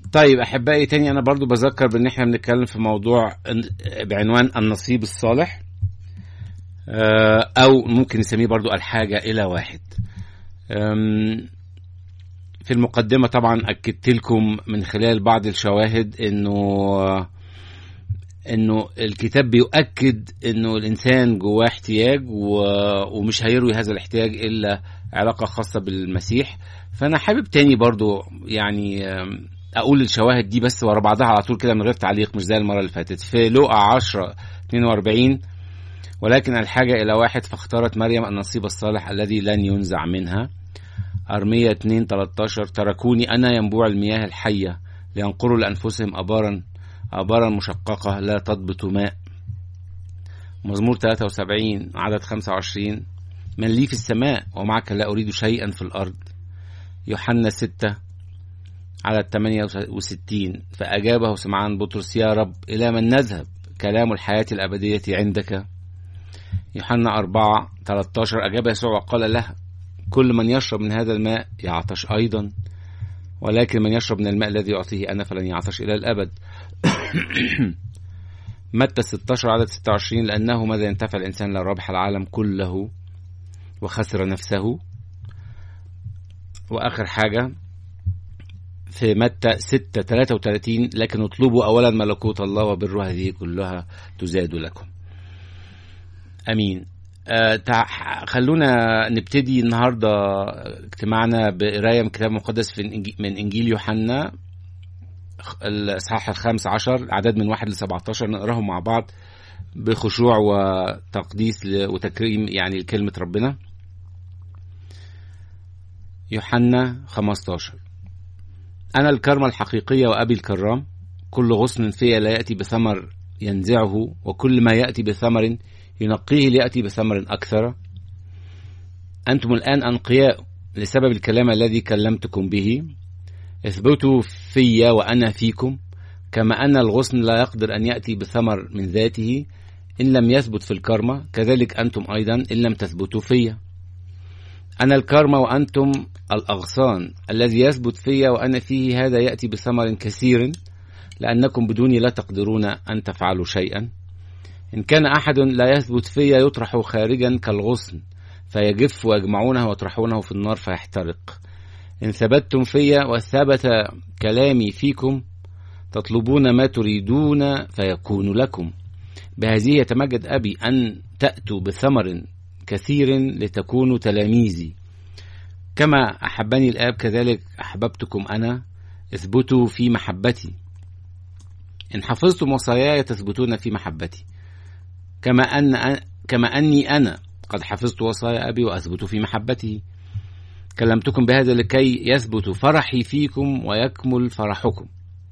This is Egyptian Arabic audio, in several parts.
طيب احبائي تاني انا برضو بذكر بان احنا بنتكلم في موضوع بعنوان النصيب الصالح آه، او ممكن نسميه برضو الحاجه الى واحد أم، في المقدمه طبعا اكدت لكم من خلال بعض الشواهد انه انه الكتاب بيؤكد انه الانسان جواه احتياج و- ومش هيروي هذا الاحتياج الا علاقه خاصه بالمسيح فانا حابب تاني برضو يعني أم، اقول الشواهد دي بس ورا بعضها على طول كده من غير تعليق مش زي المره اللي فاتت في لوقا 10 42 ولكن الحاجه الى واحد فاختارت مريم النصيب الصالح الذي لن ينزع منها أرمية 2 13 تركوني أنا ينبوع المياه الحية لينقروا لأنفسهم أبارا أبارا مشققة لا تضبط ماء مزمور 73 عدد 25 من لي في السماء ومعك لا أريد شيئا في الأرض يوحنا 6 عدد 68 فأجابه سمعان بطرس يا رب إلى من نذهب كلام الحياة الأبدية عندك يوحنا 4 13 أجاب يسوع وقال له كل من يشرب من هذا الماء يعطش أيضا ولكن من يشرب من الماء الذي يعطيه أنا فلن يعطش إلى الأبد متى 16 عدد 26 لأنه ماذا ينتفع الإنسان لو ربح العالم كله وخسر نفسه وآخر حاجة في متى 6 33 لكن اطلبوا أولا ملكوت الله وبره هذه كلها تزاد لكم أمين آه، تع- خلونا نبتدي النهارده اجتماعنا بقرايه من الكتاب المقدس في إنجي- من انجيل يوحنا خ- الاصحاح الخامس عشر اعداد من واحد ل 17 نقراهم مع بعض بخشوع وتقديس ل- وتكريم يعني لكلمه ربنا يوحنا 15 انا الكرمه الحقيقيه وابي الكرام كل غصن فيا لا ياتي بثمر ينزعه وكل ما ياتي بثمر ينقيه ليأتي بثمر أكثر أنتم الآن أنقياء لسبب الكلام الذي كلمتكم به اثبتوا في وأنا فيكم كما أن الغصن لا يقدر أن يأتي بثمر من ذاته إن لم يثبت في الكرمة كذلك أنتم أيضا إن لم تثبتوا في أنا الكرمة وأنتم الأغصان الذي يثبت في وأنا فيه هذا يأتي بثمر كثير لأنكم بدوني لا تقدرون أن تفعلوا شيئا إن كان أحد لا يثبت في يطرح خارجا كالغصن فيجف ويجمعونه ويطرحونه في النار فيحترق إن ثبتتم في وثبت كلامي فيكم تطلبون ما تريدون فيكون لكم بهذه يتمجد أبي أن تأتوا بثمر كثير لتكونوا تلاميذي كما أحبني الآب كذلك أحببتكم أنا اثبتوا في محبتي إن حفظتم وصاياي تثبتون في محبتي كما أن كما أني أنا قد حفظت وصايا أبي وأثبت في محبته كلمتكم بهذا لكي يثبت فرحي فيكم ويكمل فرحكم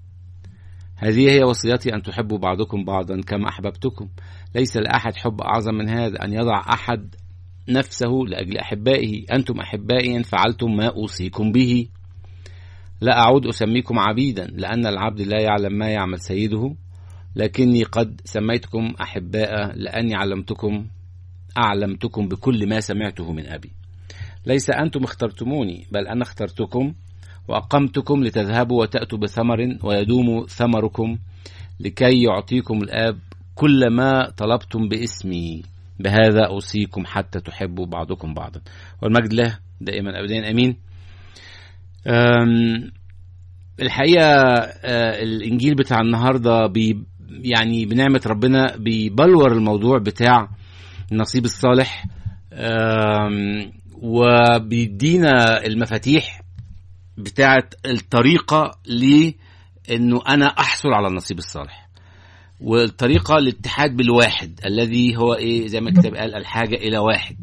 هذه هي وصيتي أن تحبوا بعضكم بعضا كما أحببتكم ليس لأحد حب أعظم من هذا أن يضع أحد نفسه لأجل أحبائه أنتم أحبائي إن فعلتم ما أوصيكم به لا أعود أسميكم عبيدا لأن العبد لا يعلم ما يعمل سيده لكني قد سميتكم أحباء لأني علمتكم أعلمتكم بكل ما سمعته من أبي ليس أنتم اخترتموني بل أنا اخترتكم وأقمتكم لتذهبوا وتأتوا بثمر ويدوم ثمركم لكي يعطيكم الآب كل ما طلبتم باسمي بهذا أوصيكم حتى تحبوا بعضكم بعضا والمجد له دائما أبدا أمين أم الحقيقة أه الإنجيل بتاع النهاردة بي يعني بنعمة ربنا بيبلور الموضوع بتاع النصيب الصالح وبيدينا المفاتيح بتاعت الطريقة لأنه أنا أحصل على النصيب الصالح والطريقة للاتحاد بالواحد الذي هو إيه زي ما الكتاب قال الحاجة إلى واحد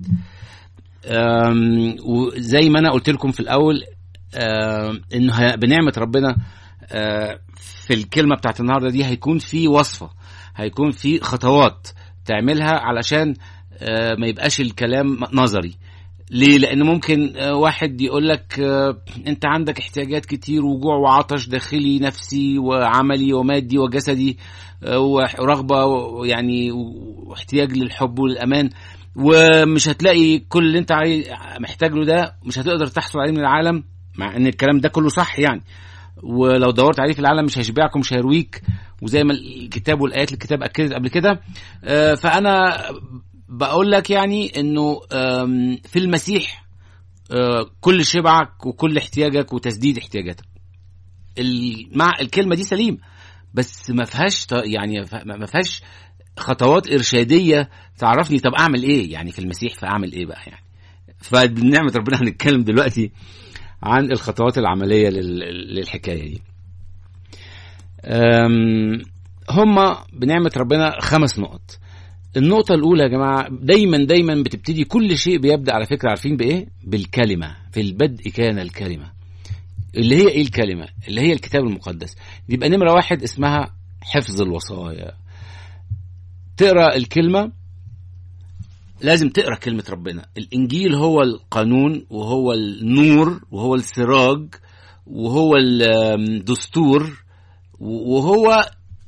وزي ما أنا قلت لكم في الأول إنه بنعمة ربنا في الكلمة بتاعت النهاردة دي هيكون في وصفة هيكون في خطوات تعملها علشان ما يبقاش الكلام نظري ليه لان ممكن واحد يقول لك انت عندك احتياجات كتير وجوع وعطش داخلي نفسي وعملي ومادي وجسدي ورغبه يعني واحتياج للحب والامان ومش هتلاقي كل اللي انت محتاج له ده مش هتقدر تحصل عليه من العالم مع ان الكلام ده كله صح يعني ولو دورت عليه في العالم مش هيشبعك ومش هيرويك وزي ما الكتاب والايات الكتاب اكدت قبل كده آه، فانا بقول لك يعني انه آم، في المسيح آه، كل شبعك وكل احتياجك وتسديد احتياجاتك ال- مع الكلمه دي سليم بس ما فيهاش ط- يعني ف- ما فيهاش خطوات ارشاديه تعرفني طب اعمل ايه يعني في المسيح فاعمل ايه بقى يعني فبنعمه ربنا هنتكلم دلوقتي عن الخطوات العمليه لل- للحكايه دي أم، هما بنعمه ربنا خمس نقط النقطة الأولى يا جماعة دايما دايما بتبتدي كل شيء بيبدأ على فكرة عارفين بإيه؟ بالكلمة في البدء كان الكلمة اللي هي إيه الكلمة؟ اللي هي الكتاب المقدس يبقى نمرة واحد اسمها حفظ الوصايا تقرأ الكلمة لازم تقرأ كلمة ربنا الإنجيل هو القانون وهو النور وهو السراج وهو الدستور وهو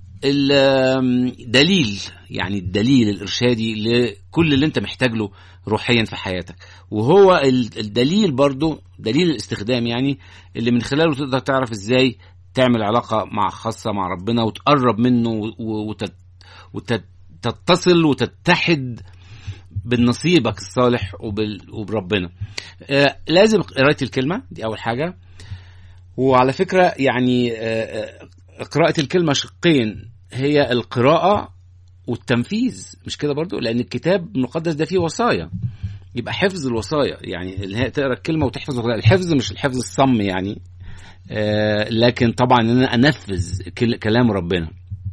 الدليل يعني الدليل الارشادي لكل اللي انت محتاج له روحيا في حياتك وهو ال- الدليل برضو دليل الاستخدام يعني اللي من خلاله تقدر تعرف ازاي تعمل علاقة مع خاصة مع ربنا وتقرب منه و- وتت وتتصل وتتحد بنصيبك الصالح وبال... وبربنا آه لازم قراءة الكلمة دي أول حاجة وعلى فكرة يعني آه آه، قراءة الكلمة شقين هي القراءة والتنفيذ مش كده برضو لأن الكتاب المقدس ده فيه وصايا يبقى حفظ الوصايا يعني اللي هي تقرا الكلمة وتحفظ الوصايا. الحفظ مش الحفظ الصم يعني آه لكن طبعا ان انا انفذ كل- كلام ربنا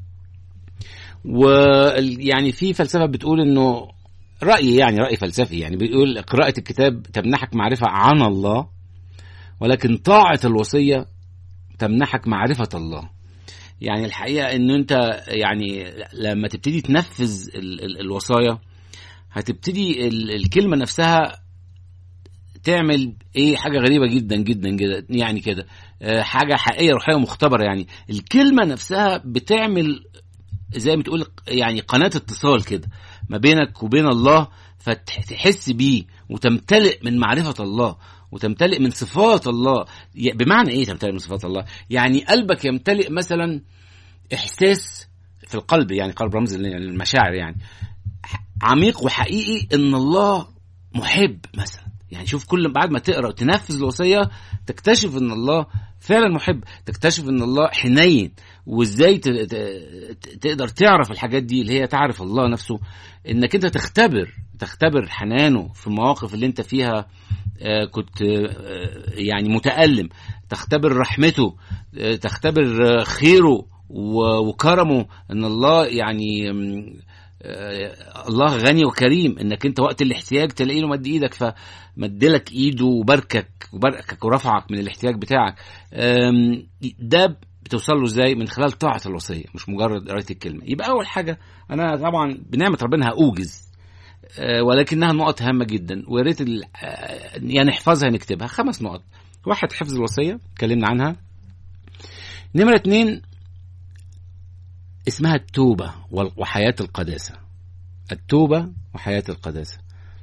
ويعني في فلسفه بتقول انه راي يعني راي فلسفي يعني بيقول قراءه الكتاب تمنحك معرفه عن الله ولكن طاعه الوصيه تمنحك معرفه الله يعني الحقيقه ان انت يعني لما تبتدي تنفذ ال- ال- الوصايا هتبتدي ال- الكلمه نفسها تعمل ايه حاجه غريبه جدا جدا جدا يعني كده آه، حاجه حقيقيه روحيه مختبره يعني الكلمه نفسها بتعمل زي ما تقول يعني قناه اتصال كده ما بينك وبين الله فتحس بيه وتمتلئ من معرفه الله وتمتلئ من صفات الله ي- بمعنى ايه تمتلئ من صفات الله يعني قلبك يمتلئ مثلا احساس في القلب يعني قلب رمز المشاعر يعني عميق وحقيقي ان الله محب مثلا يعني شوف كل بعد ما تقرا وتنفذ الوصيه تكتشف ان الله فعلا محب تكتشف ان الله حنين وازاي ت- ت- تقدر تعرف الحاجات دي اللي هي تعرف الله نفسه انك انت تختبر تختبر حنانه في المواقف اللي انت فيها آه، كنت آه، يعني متألم تختبر رحمته آه، تختبر آه، خيره و- وكرمه ان الله يعني مم، آه، الله غني وكريم انك انت وقت الاحتياج تلاقي له مد ايدك فمدلك ايده وباركك وباركك ورفعك من الاحتياج بتاعك آم، ده بتوصل له ازاي من خلال طاعه الوصيه مش مجرد قرايه الكلمه يبقى اول حاجه انا طبعا بنعمه ربنا هاوجز آه، ولكنها نقط هامه جدا ويا ريت ال- آه، يعني نحفظها نكتبها خمس نقط واحد حفظ الوصيه اتكلمنا عنها نمره اتنين اسمها التوبه وال- وحياه القداسه التوبه وحياه القداسه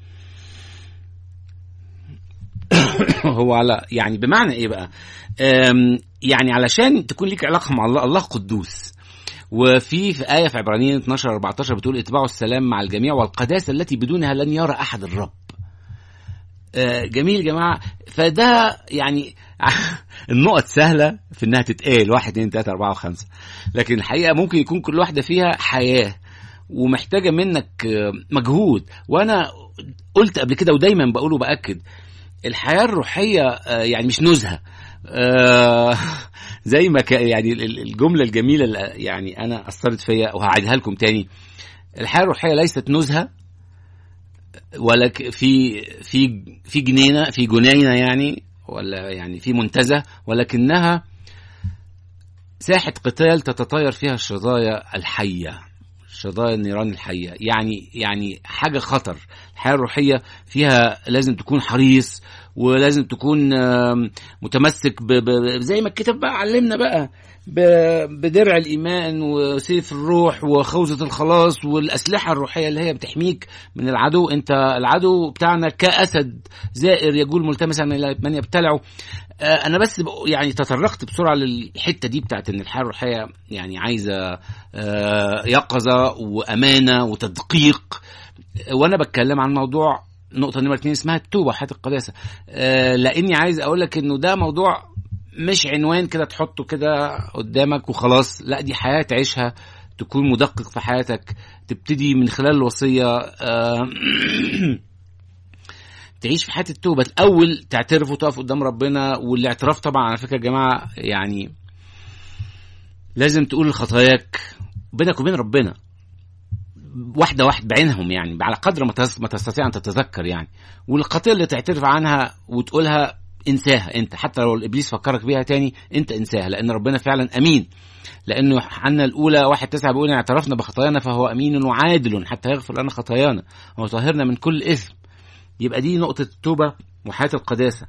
هو على يعني بمعنى ايه بقى أم، يعني علشان تكون ليك علاقه مع الله الله قدوس وفي في آية في عبرانيين 12 14 بتقول اتباعوا السلام مع الجميع والقداسة التي بدونها لن يرى أحد الرب. آه، جميل يا جماعة فده يعني النقط سهلة في إنها تتقال واحد اتنين تلاتة أربعة وخمسة لكن الحقيقة ممكن يكون كل واحدة فيها حياة ومحتاجة منك آه، مجهود وأنا قلت قبل كده ودايما بقوله بأكد الحياة الروحية آه، يعني مش نزهة آه، زي ما كا- يعني ال- ال- الجملة الجميلة اللي يعني أنا أثرت فيا وهعيدها لكم تاني الحياة الروحية ليست نزهة ولا ك- في في في جنينة في جنينة يعني ولا يعني في منتزه ولكنها ساحة قتال تتطاير فيها الشظايا الحية شظايا النيران الحية يعني يعني حاجة خطر الحياة الروحية فيها لازم تكون حريص ولازم تكون آم، متمسك ب ب زي ما الكتاب بقى علمنا بقى ب- بدرع الايمان وسيف الروح وخوذه الخلاص والاسلحه الروحيه اللي هي بتحميك من العدو انت العدو بتاعنا كاسد زائر يجول ملتمسا من من يبتلعه آه، انا بس بق- يعني تطرقت بسرعه للحته دي بتاعت ان الحياه الروحيه يعني عايزه آه، يقظه وامانه وتدقيق وانا بتكلم عن موضوع نقطة نمرة اتنين اسمها التوبة حياة القداسة آه لاني عايز اقول لك انه ده موضوع مش عنوان كده تحطه كده قدامك وخلاص لا دي حياة تعيشها تكون مدقق في حياتك تبتدي من خلال الوصية آه تعيش في حياة التوبة الأول تعترف وتقف قدام ربنا والاعتراف طبعا على فكرة يا جماعة يعني لازم تقول خطاياك بينك وبين ربنا واحده واحده بعينهم يعني على قدر ما تس- ما تستطيع ان تتذكر يعني والخطيه اللي تعترف عنها وتقولها انساها انت حتى لو الابليس فكرك بيها تاني انت انساها لان ربنا فعلا امين لانه يوحنا الاولى واحد تسعة بيقول ان اعترفنا بخطايانا فهو امين وعادل حتى يغفر لنا خطايانا ويطهرنا من كل اثم يبقى دي نقطه التوبه وحياه القداسه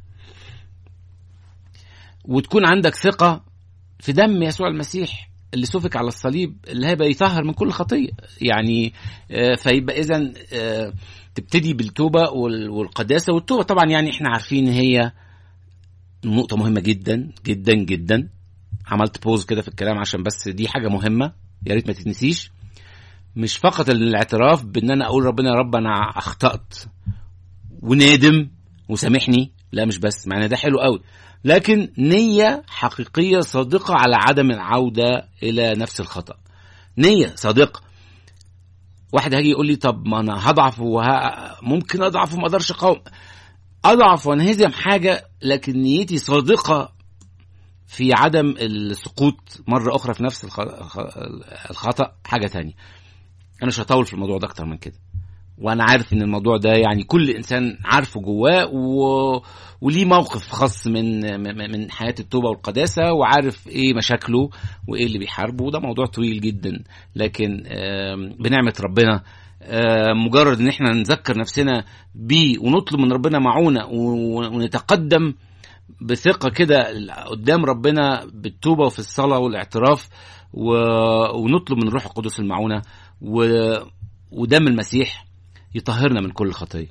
وتكون عندك ثقه في دم يسوع المسيح اللي سفك على الصليب اللي هيبقى يطهر من كل خطيه يعني آه، فيبقى اذا تبتدي بالتوبه وال- والقداسه والتوبه طبعا يعني احنا عارفين هي نقطه مهمه جدا جدا جدا عملت بوز كده في الكلام عشان بس دي حاجه مهمه يا ريت ما تتنسيش مش فقط الاعتراف بان انا اقول ربنا يا رب انا اخطات ونادم وسامحني لا مش بس معنى ده حلو قوي لكن نية حقيقية صادقة على عدم العودة إلى نفس الخطأ نية صادقة واحد هيجي يقول لي طب ما أنا هضعف وه... ممكن أضعف وما أقدرش أقاوم أضعف وأنهزم حاجة لكن نيتي صادقة في عدم السقوط مرة أخرى في نفس الخ... الخ- الخطأ حاجة تانية أنا مش هطول في الموضوع ده أكتر من كده وانا عارف ان الموضوع ده يعني كل انسان عارفه جواه و... وليه موقف خاص من من من حياه التوبه والقداسه وعارف ايه مشاكله وايه اللي بيحاربه وده موضوع طويل جدا لكن آم، بنعمه ربنا آم، مجرد ان احنا نذكر نفسنا بيه ونطلب من ربنا معونه و- ونتقدم بثقه كده قدام ربنا بالتوبه وفي الصلاه والاعتراف و... ونطلب من الروح القدس المعونه و... ودم المسيح يطهرنا من كل خطيه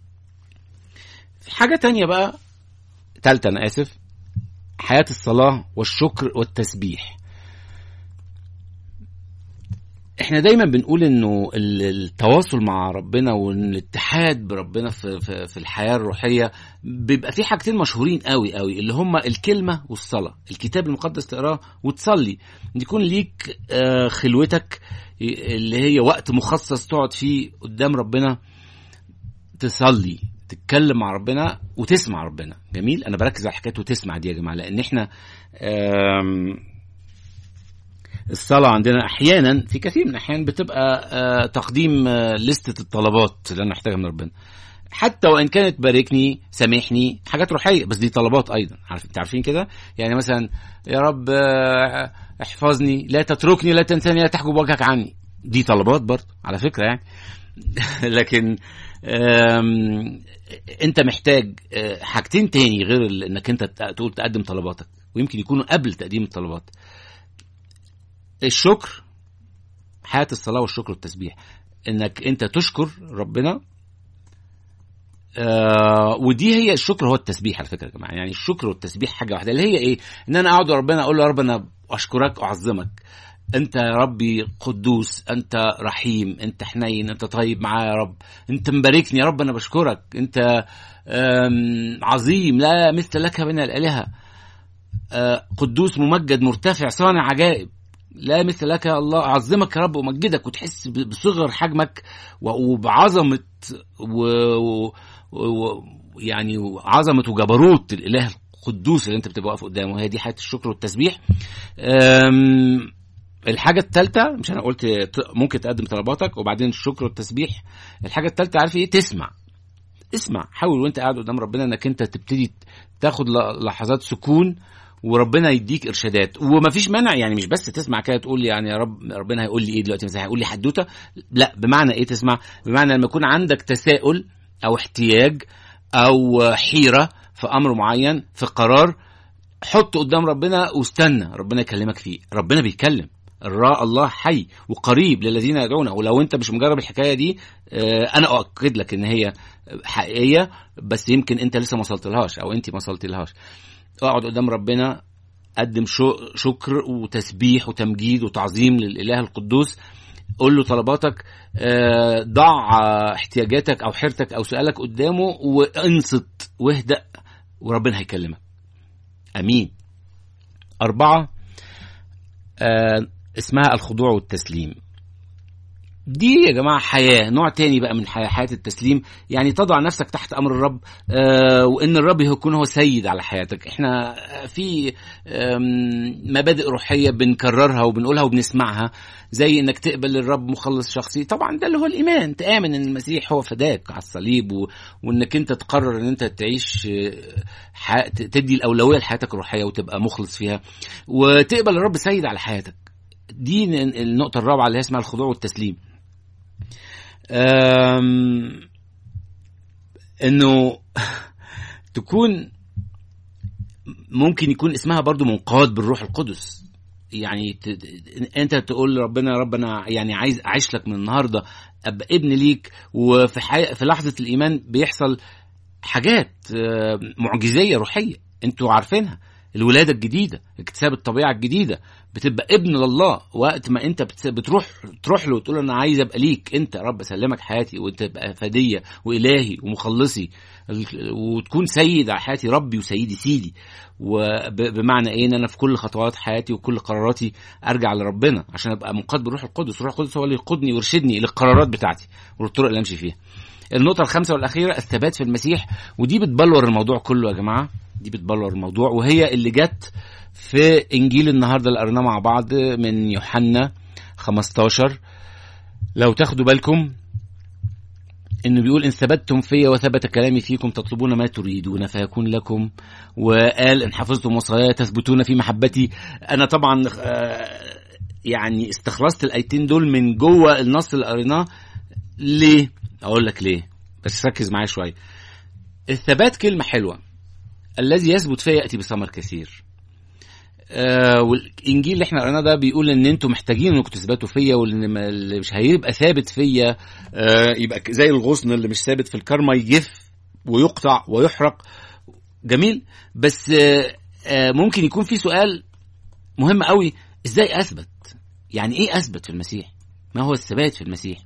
في حاجه تانية بقى تالتة انا اسف حياه الصلاه والشكر والتسبيح احنا دايما بنقول انه ال- التواصل مع ربنا والاتحاد بربنا في, في, في الحياه الروحيه بيبقى في حاجتين مشهورين قوي قوي اللي هما الكلمه والصلاه الكتاب المقدس تقراه وتصلي يكون ليك آه، خلوتك اللي هي وقت مخصص تقعد فيه قدام ربنا تصلي تتكلم مع ربنا وتسمع ربنا جميل انا بركز على حكايه وتسمع دي يا جماعه لان احنا آم، الصلاة عندنا أحيانا في كثير من الأحيان بتبقى آه، تقديم آه، لستة الطلبات اللي أنا محتاجها من ربنا حتى وإن كانت باركني سامحني حاجات روحية بس دي طلبات أيضا عارف أنت عارفين كده يعني مثلا يا رب آه، احفظني لا تتركني لا تنساني لا تحجب وجهك عني دي طلبات برضه على فكرة يعني لكن آم، انت محتاج آه، حاجتين تاني غير ال- انك انت تقول تقدم طلباتك ويمكن يكونوا قبل تقديم الطلبات الشكر حياة الصلاة والشكر والتسبيح انك انت تشكر ربنا آه ودي هي الشكر هو التسبيح على فكره يا جماعه يعني الشكر والتسبيح حاجه واحده اللي هي ايه ان انا اقعد ربنا اقول له يا رب انا اشكرك اعظمك انت يا ربي قدوس انت رحيم انت حنين انت طيب معايا يا رب انت مباركني يا رب انا بشكرك انت آم، عظيم لا مثل لك من الالهه آه، قدوس ممجد مرتفع صانع عجائب لا مثل لك يا الله اعظمك يا رب وامجدك وتحس ب- بصغر حجمك و- وبعظمه و... و... و... يعني عظمه وجبروت الاله القدوس اللي انت بتبقى واقف قدامه هي دي حياه الشكر والتسبيح أم... الحاجة الثالثة مش أنا قلت ت- ممكن تقدم طلباتك وبعدين الشكر والتسبيح الحاجة الثالثة عارف إيه تسمع اسمع حاول وانت قاعد قدام ربنا انك انت تبتدي تاخد ل- لحظات سكون وربنا يديك ارشادات ومفيش مانع يعني مش بس تسمع كده تقول يعني يا رب ربنا هيقول لي ايه دلوقتي مثلا هيقول لي حدوته لا بمعنى ايه تسمع بمعنى لما يكون عندك تساؤل او احتياج او حيره في امر معين في قرار حط قدام ربنا واستنى ربنا يكلمك فيه ربنا بيتكلم الراء الله حي وقريب للذين يدعونه ولو انت مش مجرب الحكايه دي آه، انا اؤكد لك ان هي حقيقيه بس يمكن انت لسه ما وصلتلهاش او انت ما وصلتلهاش اقعد قدام ربنا قدم شو- شكر وتسبيح وتمجيد وتعظيم للاله القدوس قول له طلباتك آه، ضع آه، احتياجاتك او حيرتك او سؤالك قدامه وانصت واهدأ وربنا هيكلمك امين اربعه آه، اسمها الخضوع والتسليم دي يا جماعة حياة نوع تاني بقى من حياة, حياة التسليم يعني تضع نفسك تحت أمر الرب آه وإن الرب يكون هو سيد على حياتك إحنا في آم، مبادئ روحية بنكررها وبنقولها وبنسمعها زي إنك تقبل الرب مخلص شخصي طبعا ده اللي هو الإيمان تآمن إن المسيح هو فداك على الصليب و... وإنك أنت تقرر إن أنت تعيش آه، ح... تدي الأولوية لحياتك الروحية وتبقى مخلص فيها وتقبل الرب سيد على حياتك دي النقطة الرابعة اللي هي اسمها الخضوع والتسليم أم، انه تكون ممكن يكون اسمها برضو منقاد بالروح القدس يعني ت... ت- انت تقول لربنا يا رب انا يعني عايز اعيش لك من النهارده ابقى ابن ليك وفي حي... في لحظه الايمان بيحصل حاجات آه، معجزيه روحيه انتوا عارفينها الولاده الجديده اكتساب الطبيعه الجديده بتبقى ابن لله وقت ما انت بتس- بتروح تروح له وتقول له انا عايز ابقى ليك انت يا رب اسلمك حياتي وانت تبقى فديه والهي ومخلصي ال- وتكون سيد على حياتي ربي وسيدي سيدي وبمعنى ايه ان انا في كل خطوات حياتي وكل قراراتي ارجع لربنا عشان ابقى منقاد بالروح القدس الروح القدس هو اللي يقودني ويرشدني للقرارات بتاعتي والطرق اللي امشي فيها النقطة الخامسة والأخيرة الثبات في المسيح ودي بتبلور الموضوع كله يا جماعة دي بتبلور الموضوع وهي اللي جت في إنجيل النهاردة اللي قريناه مع بعض من يوحنا 15 لو تاخدوا بالكم انه بيقول ان ثبتتم في وثبت كلامي فيكم تطلبون ما تريدون فيكون لكم وقال ان حفظتم وصاياي تثبتون في محبتي انا طبعا آه، يعني استخلصت الايتين دول من جوه النص اللي قريناه ليه اقول لك ليه بس ركز معايا شويه الثبات كلمه حلوه الذي يثبت فيا ياتي بثمر كثير آه والانجيل اللي احنا قريناه ده بيقول ان انتوا محتاجين انكم تثبتوا فيا واللي ما- اللي مش هيبقى ثابت فيا آه يبقى ك- زي الغصن اللي مش ثابت في الكرمه يجف ويقطع ويحرق جميل بس آه آه ممكن يكون في سؤال مهم قوي ازاي اثبت يعني ايه اثبت في المسيح ما هو الثبات في المسيح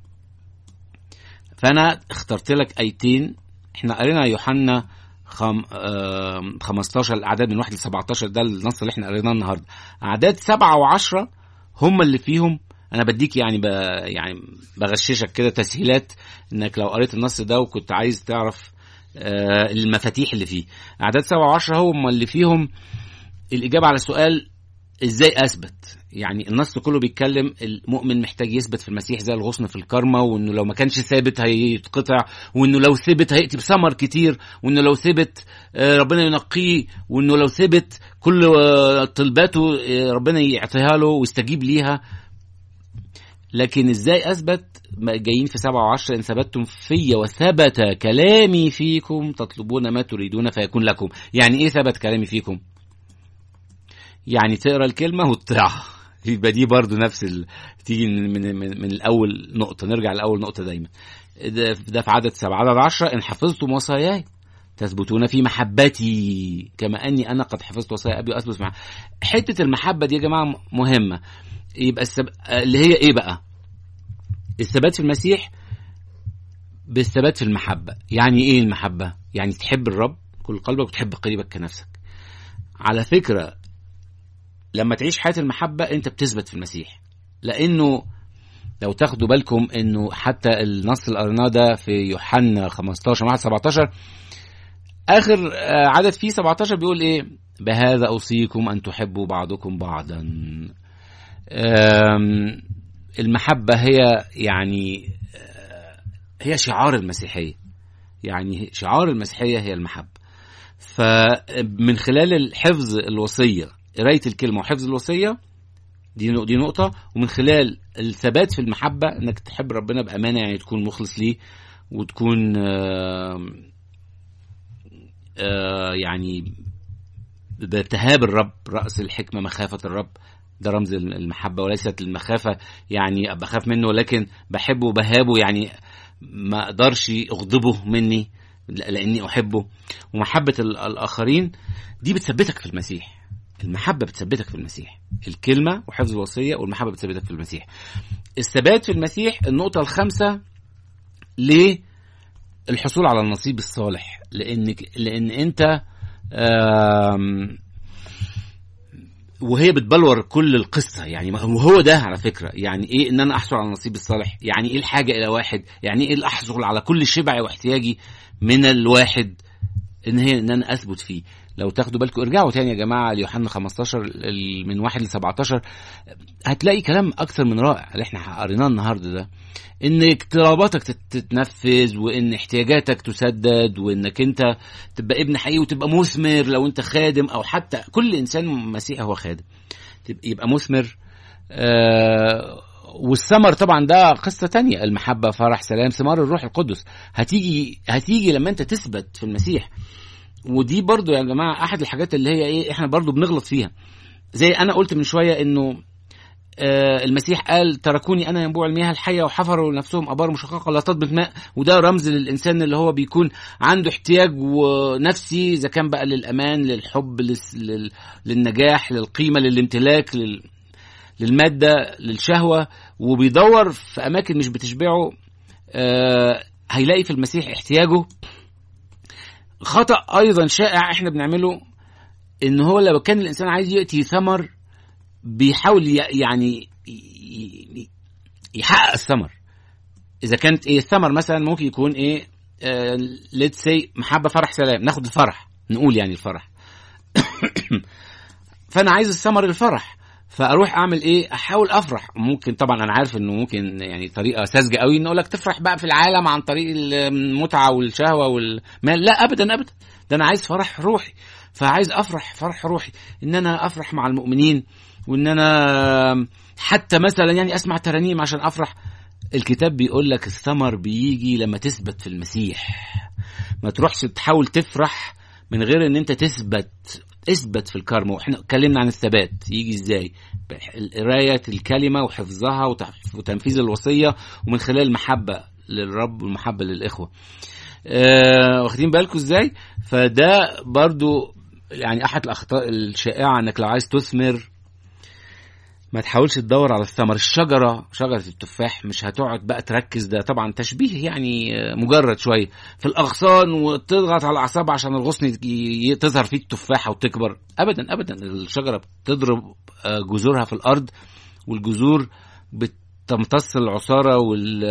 فانا اخترت لك ايتين احنا قرينا يوحنا خم... آم، 15 الاعداد من 1 ل 17 ده النص اللي احنا قريناه النهارده اعداد 7 و10 هم اللي فيهم انا بديك يعني ب... يعني بغششك كده تسهيلات انك لو قريت النص ده وكنت عايز تعرف آه، المفاتيح اللي فيه اعداد 7 و10 هم اللي فيهم الاجابه على سؤال ازاي اثبت يعني النص كله بيتكلم المؤمن محتاج يثبت في المسيح زي الغصن في الكرمة وانه لو ما كانش ثابت هيتقطع وانه لو ثبت هيأتي بثمر كتير وانه لو ثبت آه، ربنا ينقيه وانه لو ثبت كل آه، طلباته آه، ربنا يعطيها له ويستجيب ليها لكن ازاي اثبت ما جايين في سبعة وعشرة ان ثبتتم في وثبت كلامي فيكم تطلبون ما تريدون فيكون لكم يعني ايه ثبت كلامي فيكم يعني تقرا الكلمه وتطيعها يبقى دي برضو نفس ال... تيجي من, من, من, من الاول نقطه نرجع لاول نقطه دايما ده, ده في عدد سبعة عدد عشرة ان حفظتم وصاياي تثبتون في محبتي كما اني انا قد حفظت وصايا ابي واثبت مع حته المحبه دي يا جماعه مهمه يبقى السب... اللي هي ايه بقى الثبات في المسيح بالثبات في المحبه يعني ايه المحبه يعني تحب الرب كل قلبك وتحب قريبك كنفسك على فكره لما تعيش حياه المحبه انت بتثبت في المسيح لانه لو تاخدوا بالكم انه حتى النص اللي قريناه ده في يوحنا 15 مع 17 اخر آه، عدد فيه 17 بيقول ايه بهذا اوصيكم ان تحبوا بعضكم بعضا آم، المحبه هي يعني آه، هي شعار المسيحيه يعني شعار المسيحيه هي المحبه فمن خلال الحفظ الوصيه قرايه الكلمه وحفظ الوصيه دي نق- دي نقطة ومن خلال الثبات في المحبة انك تحب ربنا بأمانة يعني تكون مخلص ليه وتكون آه، آه، يعني بتهاب الرب رأس الحكمة مخافة الرب ده رمز المحبة وليست المخافة يعني أبقى أخاف منه ولكن بحبه وبهابه يعني ما أقدرش أغضبه مني لأني أحبه ومحبة الآخرين دي بتثبتك في المسيح المحبة بتثبتك في المسيح الكلمة وحفظ الوصية والمحبة بتثبتك في المسيح الثبات في المسيح النقطة الخامسة للحصول على النصيب الصالح لأن لأن أنت وهي بتبلور كل القصة يعني وهو ده على فكرة يعني ايه ان انا احصل على النصيب الصالح يعني ايه الحاجة الى واحد يعني ايه احصل على كل شبعي واحتياجي من الواحد ان هي ان انا اثبت فيه لو تاخدوا بالكم ارجعوا تاني يا جماعه ليوحنا 15 من 1 ل 17 هتلاقي كلام اكثر من رائع اللي احنا قريناه النهارده ده ان اقتراباتك تتنفذ وان احتياجاتك تسدد وانك انت تبقى ابن حقيقي وتبقى مثمر لو انت خادم او حتى كل انسان مسيحي هو خادم يبقى مثمر آه والثمر طبعا ده قصة تانية المحبة فرح سلام ثمار الروح القدس هتيجي هتيجي لما انت تثبت في المسيح ودي برضو يا جماعة احد الحاجات اللي هي ايه احنا برضو بنغلط فيها زي انا قلت من شوية انه آه المسيح قال تركوني انا ينبوع المياه الحيه وحفروا لنفسهم ابار مشققه لا تضبط ماء وده رمز للانسان اللي هو بيكون عنده احتياج نفسي اذا كان بقى للامان للحب لل... للنجاح للقيمه للامتلاك لل... للماده للشهوه وبيدور في اماكن مش بتشبعه آه هيلاقي في المسيح احتياجه خطا ايضا شائع احنا بنعمله ان هو لو كان الانسان عايز ياتي ثمر بيحاول يعني يحقق الثمر اذا كانت ايه الثمر مثلا ممكن يكون ايه ليتس سي محبه فرح سلام ناخد الفرح نقول يعني الفرح فانا عايز الثمر الفرح فاروح اعمل ايه احاول افرح ممكن طبعا انا عارف انه ممكن يعني طريقه ساذجه قوي ان اقول لك تفرح بقى في العالم عن طريق المتعه والشهوه والمال لا ابدا ابدا ده انا عايز فرح روحي فعايز افرح فرح روحي ان انا افرح مع المؤمنين وان انا حتى مثلا يعني اسمع ترانيم عشان افرح الكتاب بيقول لك الثمر بيجي لما تثبت في المسيح ما تروحش تحاول تفرح من غير ان انت تثبت اثبت في الكرم واحنا اتكلمنا عن الثبات يجي ازاي قرايه الكلمه وحفظها وتنفيذ الوصيه ومن خلال المحبه للرب والمحبه للاخوه آه واخدين بالكم ازاي فده برضو يعني احد الاخطاء الشائعه انك لو عايز تثمر ما تحاولش تدور على الثمر الشجره شجره التفاح مش هتقعد بقى تركز ده طبعا تشبيه يعني مجرد شويه في الاغصان وتضغط على الاعصاب عشان الغصن تظهر فيه التفاحه وتكبر ابدا ابدا الشجره بتضرب جذورها في الارض والجذور بتمتص العصاره وال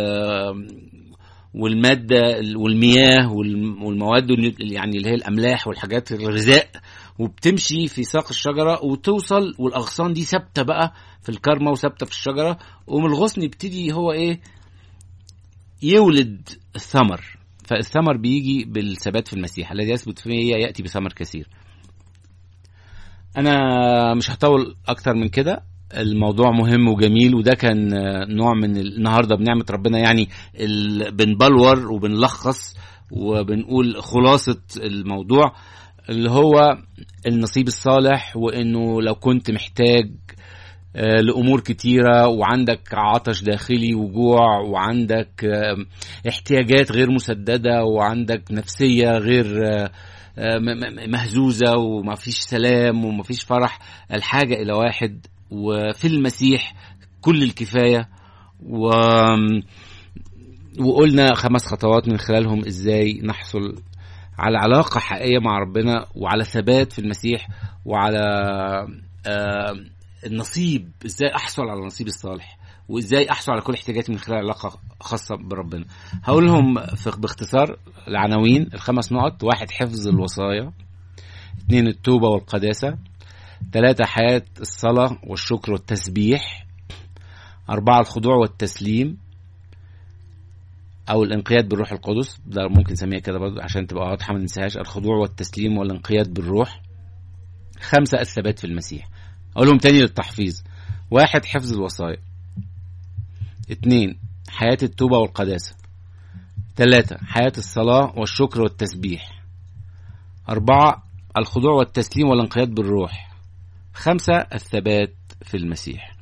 والماده والمياه والمواد يعني اللي هي الاملاح والحاجات الغذاء وبتمشي في ساق الشجره وتوصل والاغصان دي ثابته بقى في الكرمه وثابته في الشجره ومن الغصن يبتدي هو ايه يولد الثمر فالثمر بيجي بالثبات في المسيح الذي يثبت فيه ياتي بثمر كثير انا مش هطول اكتر من كده الموضوع مهم وجميل وده كان نوع من النهارده بنعمه ربنا يعني بنبلور وبنلخص وبنقول خلاصه الموضوع اللي هو النصيب الصالح وانه لو كنت محتاج لامور كتيره وعندك عطش داخلي وجوع وعندك احتياجات غير مسدده وعندك نفسيه غير مهزوزه ومفيش سلام ومفيش فرح الحاجه الى واحد وفي المسيح كل الكفايه و وقلنا خمس خطوات من خلالهم ازاي نحصل على علاقه حقيقيه مع ربنا وعلى ثبات في المسيح وعلى آه النصيب ازاي احصل على النصيب الصالح وازاي احصل على كل احتياجاتي من خلال علاقه خاصه بربنا هقول لهم باختصار العناوين الخمس نقط واحد حفظ الوصايا اثنين التوبه والقداسه ثلاثة حياة الصلاة والشكر والتسبيح أربعة الخضوع والتسليم أو الانقياد بالروح القدس ده ممكن نسميها كده برضه عشان تبقى واضحة ما ننساهاش الخضوع والتسليم والانقياد بالروح خمسة الثبات في المسيح أقولهم تاني للتحفيظ واحد حفظ الوصايا اثنين حياة التوبة والقداسة ثلاثة حياة الصلاة والشكر والتسبيح أربعة الخضوع والتسليم والانقياد بالروح خمسة الثبات في المسيح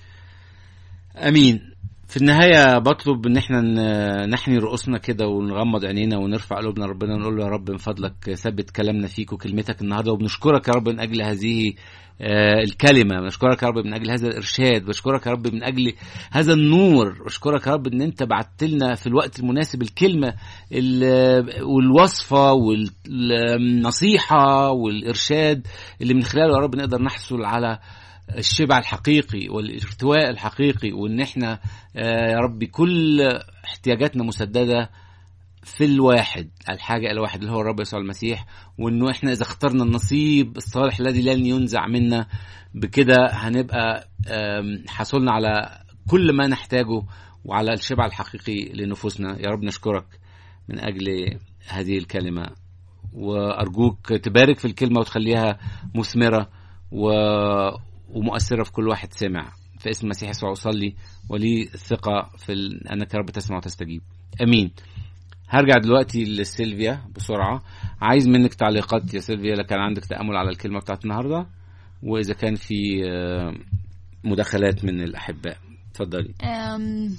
امين في النهاية بطلب ان احنا ن- نحني رؤوسنا كده ونغمض عينينا ونرفع قلوبنا لربنا ونقول له يا رب من فضلك ثبت كلامنا فيك وكلمتك النهارده وبنشكرك يا رب من اجل هذه آه، الكلمة بشكرك يا رب من أجل هذا الإرشاد بشكرك يا رب من أجل هذا النور بشكرك يا رب أن أنت بعت لنا في الوقت المناسب الكلمة ال- والوصفة والنصيحة والإرشاد اللي من خلاله يا رب نقدر نحصل على الشبع الحقيقي والارتواء الحقيقي وان احنا آه، يا رب كل احتياجاتنا مسدده في الواحد الحاجة الواحد اللي هو الرب يسوع المسيح وانه احنا اذا اخترنا النصيب الصالح الذي لن ينزع منا بكده هنبقى آم، حصلنا على كل ما نحتاجه وعلى الشبع الحقيقي لنفوسنا يا رب نشكرك من اجل هذه الكلمة وارجوك تبارك في الكلمة وتخليها مثمرة و... ومؤثرة في كل واحد سمع في اسم المسيح يسوع أصلي ولي الثقة في ال... أنك يا رب تسمع وتستجيب أمين هرجع دلوقتي لسيلفيا بسرعة عايز منك تعليقات يا سيلفيا لو كان عندك تأمل على الكلمة بتاعت النهاردة وإذا كان في آه، مداخلات من الأحباء اتفضلي أم،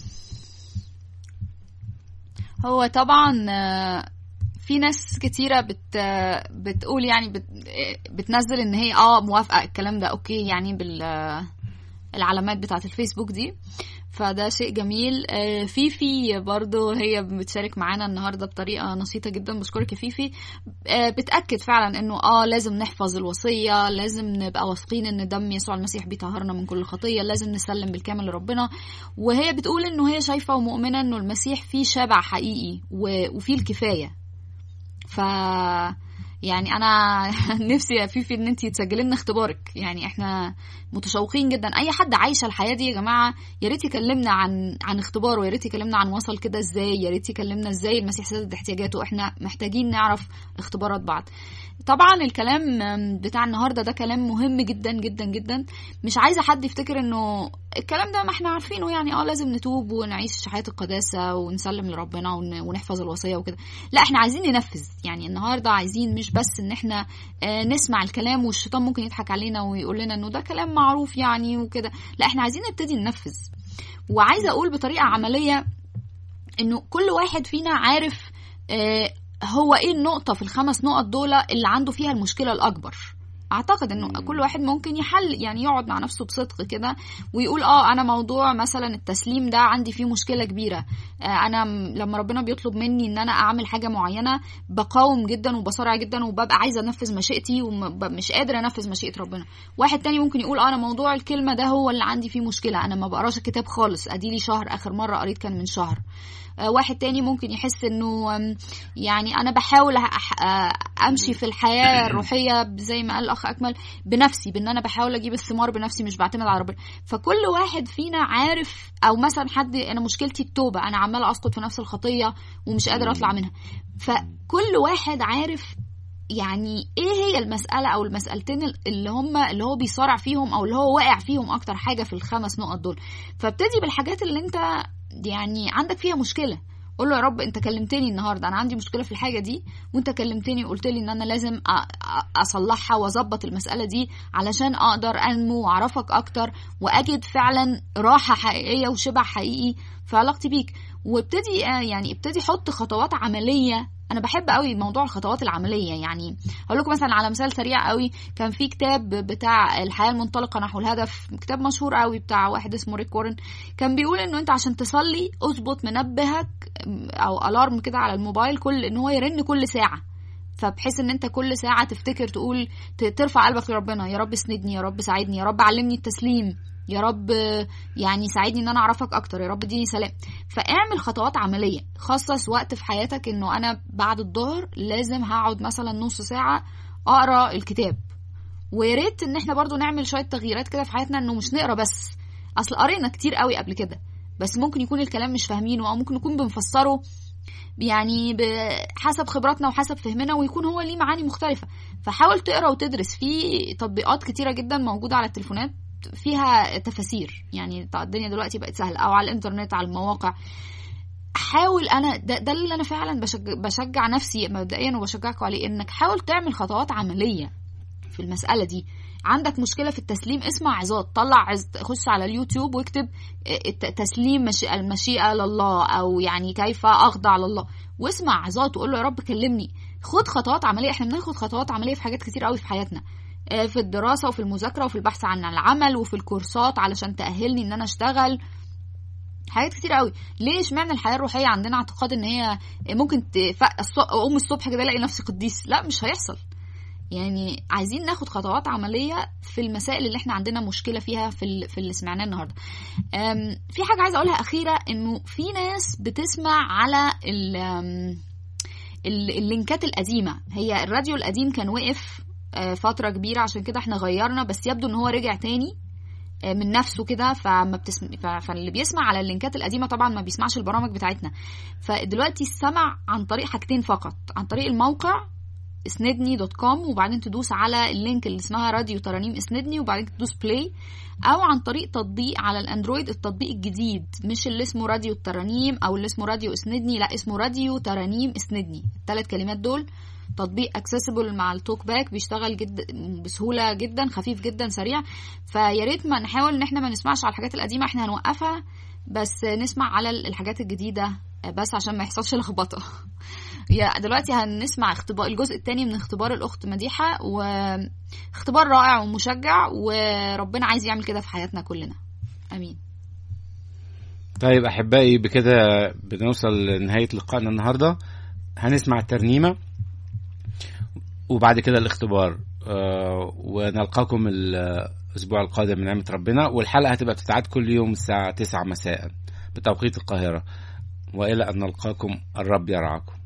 هو طبعا آه، في ناس كتيرة بت بتقول يعني بت بتنزل ان هي اه موافقة الكلام ده اوكي يعني بال العلامات بتاعة الفيسبوك دي فده شيء جميل آه، فيفي برضو هي بتشارك معانا النهارده بطريقه نشيطه جدا بشكرك يا فيفي آه، بتاكد فعلا انه اه لازم نحفظ الوصيه لازم نبقى واثقين ان دم يسوع المسيح بيطهرنا من كل خطيه لازم نسلم بالكامل لربنا وهي بتقول انه هي شايفه ومؤمنه انه المسيح فيه شبع حقيقي و- وفيه الكفايه ف يعني انا نفسي يا فيفي ان انت تسجلي لنا اختبارك يعني احنا متشوقين جدا اي حد عايش الحياه دي يا جماعه يا ريت يكلمنا عن عن اختباره يا ريت يكلمنا عن وصل كده ازاي يا ريت يكلمنا ازاي المسيح سدد احتياجاته احنا محتاجين نعرف اختبارات بعض طبعا الكلام بتاع النهارده ده كلام مهم جدا جدا جدا مش عايزه حد يفتكر انه الكلام ده ما احنا عارفينه يعني اه لازم نتوب ونعيش حياه القداسه ونسلم لربنا ون- ونحفظ الوصيه وكده لا احنا عايزين ننفذ يعني النهارده عايزين مش بس ان احنا آه، نسمع الكلام والشيطان ممكن يضحك علينا ويقول لنا انه ده كلام معروف يعني وكده لا احنا عايزين نبتدي ننفذ وعايزه اقول بطريقه عمليه انه كل واحد فينا عارف آه، هو ايه النقطه في الخمس نقط دول اللي عنده فيها المشكله الاكبر اعتقد انه مم. كل واحد ممكن يحل يعني يقعد مع نفسه بصدق كده ويقول اه انا موضوع مثلا التسليم ده عندي فيه مشكله كبيره آه انا م- لما ربنا بيطلب مني ان انا اعمل حاجه معينه بقاوم جدا وبصارع جدا وببقى عايزه انفذ مشيئتي ومش قادره انفذ مشيئه ربنا واحد تاني ممكن يقول اه انا موضوع الكلمه ده هو اللي عندي فيه مشكله انا ما بقراش الكتاب خالص اديلي شهر اخر مره قريت كان من شهر آه، واحد تاني ممكن يحس انه آم، يعني انا بحاول أح- آه، امشي في الحياه الروحيه زي ما قال الاخ اكمل بنفسي بان انا بحاول اجيب الثمار بنفسي مش بعتمد على ربنا فكل واحد فينا عارف او مثلا حد انا مشكلتي التوبه انا عماله اسقط في نفس الخطيه ومش قادر اطلع منها فكل واحد عارف يعني ايه هي المسألة او المسألتين اللي هم اللي هو بيصارع فيهم او اللي هو واقع فيهم اكتر حاجة في الخمس نقط دول فابتدي بالحاجات اللي انت يعني عندك فيها مشكلة قول له يا رب انت كلمتني النهارده انا عندي مشكله في الحاجه دي وانت كلمتني وقلت لي ان انا لازم أ- أ- اصلحها واظبط المساله دي علشان اقدر انمو واعرفك اكتر واجد فعلا راحه حقيقيه وشبع حقيقي في علاقتي بيك وابتدي آه، يعني ابتدي حط خطوات عمليه انا بحب قوي موضوع الخطوات العمليه يعني هقول لكم مثلا على مثال سريع قوي كان في كتاب بتاع الحياه المنطلقه نحو الهدف كتاب مشهور قوي بتاع واحد اسمه ريك وارن كان بيقول انه انت عشان تصلي اظبط منبهك او الارم كده على الموبايل كل ان هو يرن كل ساعه فبحيث ان انت كل ساعه تفتكر تقول ت- ترفع قلبك لربنا يا رب اسندني يا رب ساعدني يا رب علمني التسليم يا رب يعني ساعدني ان انا اعرفك اكتر يا رب اديني سلام فاعمل خطوات عمليه خصص وقت في حياتك انه انا بعد الظهر لازم هقعد مثلا نص ساعه اقرا الكتاب ويا ريت ان احنا برضو نعمل شويه تغييرات كده في حياتنا انه مش نقرا بس اصل قرينا كتير قوي قبل كده بس ممكن يكون الكلام مش فاهمينه او ممكن نكون بنفسره يعني حسب خبراتنا وحسب فهمنا ويكون هو ليه معاني مختلفة فحاول تقرا وتدرس في تطبيقات كتيرة جدا موجودة على التليفونات فيها تفاسير يعني الدنيا دلوقتي بقت سهلة او على الانترنت على المواقع حاول انا ده, ده اللي انا فعلا بشجع, بشجع نفسي مبدئيا وبشجعكم عليه انك حاول تعمل خطوات عمليه في المساله دي عندك مشكله في التسليم اسمع عظات طلع عظ خش على اليوتيوب واكتب تسليم المشيئه لله او يعني كيف اخضع لله واسمع عظات وقول له يا رب كلمني خد خطوات عمليه احنا بناخد خطوات عمليه في حاجات كتير قوي في حياتنا في الدراسه وفي المذاكره وفي البحث عن العمل وفي الكورسات علشان تاهلني ان انا اشتغل حاجات كتير قوي ليه اشمعنى الحياه الروحيه عندنا اعتقاد ان هي ممكن اقوم الصبح كده الاقي نفسي قديس لا مش هيحصل يعني عايزين ناخد خطوات عمليه في المسائل اللي احنا عندنا مشكله فيها في في اللي سمعناه النهارده في حاجه عايزه اقولها اخيره انه في ناس بتسمع على اللينكات القديمه هي الراديو القديم كان وقف فتره كبيره عشان كده احنا غيرنا بس يبدو ان هو رجع تاني من نفسه كده فما بتسم... فاللي بيسمع على اللينكات القديمه طبعا ما بيسمعش البرامج بتاعتنا فدلوقتي السمع عن طريق حاجتين فقط عن طريق الموقع اسندني دوت كوم وبعدين تدوس على اللينك اللي اسمها راديو ترانيم اسندني وبعدين تدوس بلاي او عن طريق تطبيق على الاندرويد التطبيق الجديد مش اللي اسمه راديو الترانيم او اللي اسمه راديو اسندني لا اسمه راديو ترانيم اسندني الثلاث كلمات دول تطبيق اكسسبل مع التوك باك بيشتغل جدا بسهوله جدا خفيف جدا سريع فيا ريت ما نحاول ان احنا ما نسمعش على الحاجات القديمه احنا هنوقفها بس نسمع على الحاجات الجديده بس عشان ما يحصلش لخبطه يا دلوقتي هنسمع اختبار الجزء الثاني من اختبار الاخت مديحه واختبار رائع ومشجع وربنا عايز يعمل كده في حياتنا كلنا امين طيب احبائي بكده بنوصل لنهايه لقائنا النهارده هنسمع الترنيمه وبعد كده الاختبار آه ونلقاكم الاسبوع القادم من نعمه ربنا والحلقه هتبقى بتتعاد كل يوم الساعه 9 مساء بتوقيت القاهره والى ان نلقاكم الرب يرعاكم